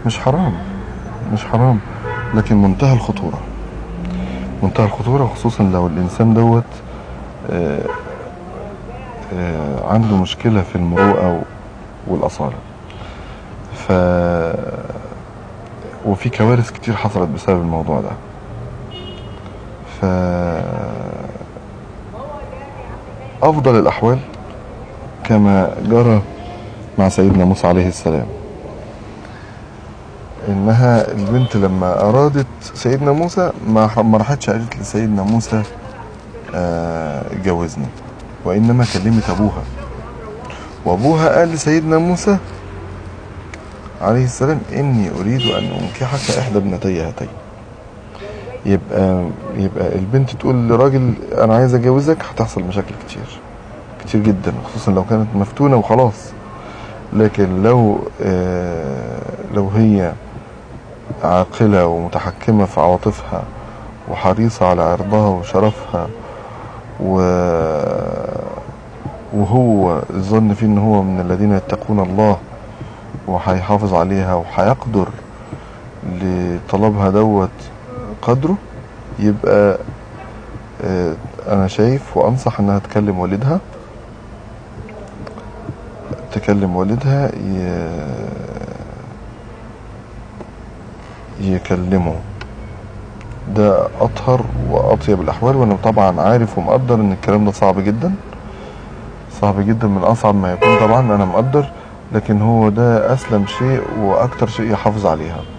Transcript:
مش حرام مش حرام لكن منتهى الخطورة منتهى الخطورة خصوصا لو الإنسان دوت آه، آه، عنده مشكلة في المروءة والأصالة ف وفي كوارث كتير حصلت بسبب الموضوع ده ف أفضل الأحوال كما جرى مع سيدنا موسى عليه السلام انها البنت لما ارادت سيدنا موسى ما ما راحتش قالت لسيدنا موسى آه، جوزني وانما كلمت ابوها وابوها قال لسيدنا موسى عليه السلام اني اريد ان انكحك احدى ابنتي هاتين يبقى يبقى البنت تقول لراجل انا عايز اجوزك هتحصل مشاكل كتير كتير جدا خصوصا لو كانت مفتونة وخلاص لكن لو آه لو هي عاقلة ومتحكمة في عواطفها وحريصة على عرضها وشرفها و وهو الظن فيه ان هو من الذين يتقون الله وهيحافظ عليها وهيقدر لطلبها دوت قدره يبقى آه، انا شايف وانصح انها تكلم والدها تكلم والدها ي- يكلمه ده اطهر واطيب الاحوال وانا طبعا عارف ومقدر ان الكلام ده صعب جدا صعب جدا من اصعب ما يكون طبعا انا مقدر لكن هو ده اسلم شيء واكتر شيء يحافظ عليها